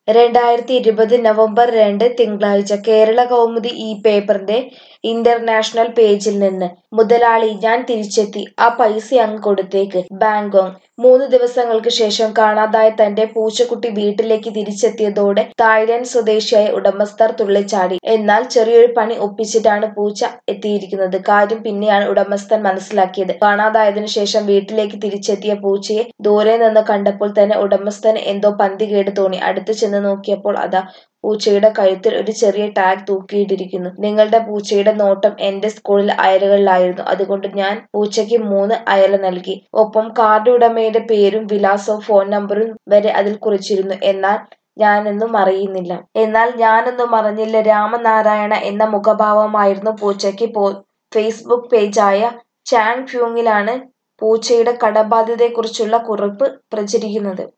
രണ്ടായിരത്തി ഇരുപത് നവംബർ രണ്ട് തിങ്കളാഴ്ച കേരള കൗമുദി ഈ പേപ്പറിന്റെ ഇന്റർനാഷണൽ പേജിൽ നിന്ന് മുതലാളി ഞാൻ തിരിച്ചെത്തി ആ പൈസ അങ്ങ് കൊടുത്തേക്ക് ബാങ്കോക്ക് മൂന്ന് ദിവസങ്ങൾക്ക് ശേഷം കാണാതായ തന്റെ പൂച്ചക്കുട്ടി വീട്ടിലേക്ക് തിരിച്ചെത്തിയതോടെ തായ്ലൻഡ് സ്വദേശിയായ ഉടമസ്ഥർ തുള്ളിച്ചാടി എന്നാൽ ചെറിയൊരു പണി ഒപ്പിച്ചിട്ടാണ് പൂച്ച എത്തിയിരിക്കുന്നത് കാര്യം പിന്നെയാണ് ഉടമസ്ഥൻ മനസ്സിലാക്കിയത് കാണാതായതിനു ശേഷം വീട്ടിലേക്ക് തിരിച്ചെത്തിയ പൂച്ചയെ ദൂരെ നിന്ന് കണ്ടപ്പോൾ തന്നെ ഉടമസ്ഥന് എന്തോ പന്തികേട് തോന്നി അടുത്ത് ചെന്ന് നോക്കിയപ്പോൾ അതാ പൂച്ചയുടെ കഴുത്തിൽ ഒരു ചെറിയ ടാഗ് തൂക്കിയിട്ടിരിക്കുന്നു നിങ്ങളുടെ പൂച്ചയുടെ നോട്ടം എന്റെ സ്കൂളിൽ അയലുകളിലായിരുന്നു അതുകൊണ്ട് ഞാൻ പൂച്ചയ്ക്ക് മൂന്ന് അയല നൽകി ഒപ്പം കാർഡ് ഉടമയുടെ പേരും വിലാസവും ഫോൺ നമ്പറും വരെ അതിൽ കുറിച്ചിരുന്നു എന്നാൽ ഞാനൊന്നും അറിയുന്നില്ല എന്നാൽ ഞാനൊന്നും അറിഞ്ഞില്ല രാമനാരായണ എന്ന മുഖഭാവമായിരുന്നു പൂച്ചയ്ക്ക് പോ ഫേസ്ബുക്ക് പേജായ ചാങ് ഫ്യൂങ്ങിലാണ് പൂച്ചയുടെ കടബാധ്യതയെക്കുറിച്ചുള്ള കുറിപ്പ് പ്രചരിക്കുന്നത്